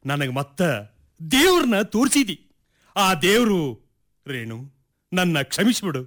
ನನಗೆ ಮತ್ತ ದೇವ್ರನ್ನ ತೋರಿಸಿದಿ ಆ ದೇವ್ರು ರೇಣು ನನ್ನ ಕ್ಷಮಿಸ್ಬಿಡು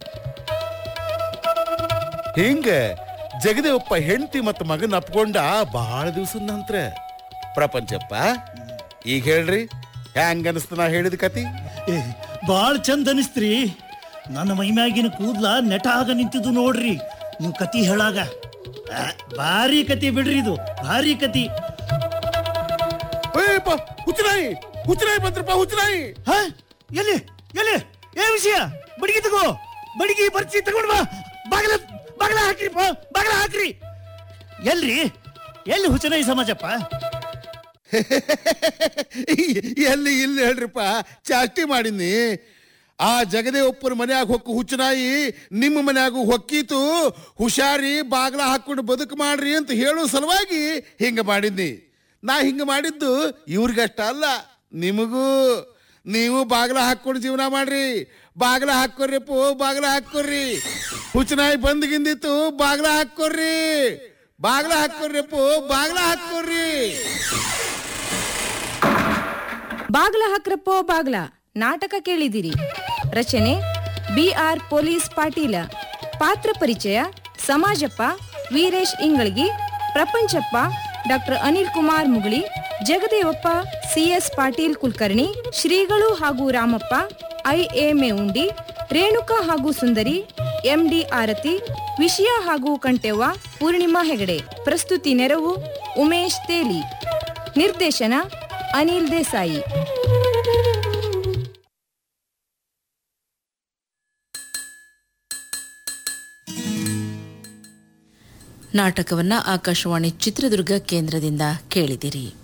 ಹಿಂಗ ಜಗದೇವಪ್ಪ ಹೆಂಡತಿ ಮತ್ತು ಮಗನ ಅಪ್ಕೊಂಡ ಬಹಳ ದಿವಸದ ನಂತರ ಪ್ರಪಂಚಪ್ಪ ಈಗ ಹೇಳ್ರಿ ಹ್ಯಾಂಗ ಅನಿಸ್ತ ನಾ ಹೇಳಿದ ಕತಿ ಏ ಬಾಳ್ ಚಂದ ಅನಿಸ್ತ್ರಿ ನನ್ನ ಮೈಮ್ಯಾಗಿನ ಕೂದ್ಲ ನೆಟಾಗ ನಿಂತಿದ್ದು ನೋಡ್ರಿ ನೀವು ಕತಿ ಹೇಳಾಗ ಆ, ಭಾರಿ ಕತಿ ಬಿಡ್ರಿ ಇದು ಭಾರಿ ಕತಿ ಏಯಪ್ಪ ಹುಚ್ಚನಾಯಿ ಹುಚ್ಚನಾಯಿ ಬಂತ್ರಪ್ಪ ಹುಚ್ಚನಾಯಿ ಹ ಎಲ್ಲಿ ಎಲ್ಲಿ ಏ ವಿಷಯ ಬಡಿಗೆ ತಗೋ ಬಡಿಗೆ ಬರ್ಚಿ ತಗೊಂಡ್ ಬಾ ಬಾಗಲ ಬಾಗಲ ಹಾಕ್ರಿ ಬಾಗಲ ಹಾಕ್ರಿ ಎಲ್ರಿ ಎಲ್ಲಿ ಹುಚ್ಚನಾಯಿ ಸಮಾಜಪ್ಪ ಎಲ್ಲಿ ಇಲ್ಲಿ ಹೇಳ್ರಿಪ್ಪ ಚಾಷ್ಟಿ ಮಾಡಿನಿ ಆ ಜಗದೇವಪ್ಪನ ಮನ್ಯಾಗ ಹೊಕ್ಕು ಹುಚ್ಚನಾಯಿ ನಿಮ್ಮ ಮನ್ಯಾಗ ಹೊಕ್ಕೀತು ಹುಷಾರಿ ಬಾಗ್ಲ ಹಾಕೊಂಡು ಬದುಕು ಮಾಡ್ರಿ ಅಂತ ಹೇಳೋ ಸಲುವಾಗಿ ಹಿಂಗ ಮಾಡಿದ್ನಿ ನಾ ಹಿಂಗ ಮಾಡಿದ್ದು ಇವ್ರಿಗಷ್ಟ ಅಲ್ಲ ನಿಮಗೂ ನೀವು ಬಾಗ್ಲ ಹಾಕೊಂಡು ಜೀವನ ಮಾಡ್ರಿ ಬಾಗ್ಲ ಹಾಕೋರಿ ಪೋ ಬಾಗ್ಲ ಹಾಕೋರಿ ಹುಚ್ಚನಾಯಿ ಬಂದ್ಗಿಂದಿತ್ತು ಬಾಗ್ಲ ಹಾಕೋರಿ ಬಾಗ್ಲ ಹಾಕೋರಿ ಪೋ ಬಾಗ್ಲ ಹಾಕೋರಿ ಬಾಗ್ಲ ಹಕ್ರಪ್ಪೋ ಬಾಗ್ಲ ನಾಟಕ ಕೇಳಿದಿರಿ ರಚನೆ ಬಿ ಆರ್ ಪೊಲೀಸ್ ಪಾಟೀಲ ಪಾತ್ರ ಪರಿಚಯ ಸಮಾಜಪ್ಪ ವೀರೇಶ್ ಇಂಗಳಗಿ ಪ್ರಪಂಚಪ್ಪ ಡಾಕ್ಟರ್ ಅನಿಲ್ ಕುಮಾರ್ ಮುಗಳಿ ಜಗದೇವಪ್ಪ ಸಿಎಸ್ ಪಾಟೀಲ್ ಕುಲಕರ್ಣಿ ಶ್ರೀಗಳು ಹಾಗೂ ರಾಮಪ್ಪ ಐ ಎ ಮೇವುಂಡಿ ರೇಣುಕಾ ಹಾಗೂ ಸುಂದರಿ ಎಂಡಿ ಆರತಿ ವಿಷಯ ಹಾಗೂ ಕಂಠೆವ್ವ ಪೂರ್ಣಿಮಾ ಹೆಗಡೆ ಪ್ರಸ್ತುತಿ ನೆರವು ಉಮೇಶ್ ತೇಲಿ ನಿರ್ದೇಶನ ಅನಿಲ್ ದೇಸಾಯಿ ನಾಟಕವನ್ನ ಆಕಾಶವಾಣಿ ಚಿತ್ರದುರ್ಗ ಕೇಂದ್ರದಿಂದ ಕೇಳಿದಿರಿ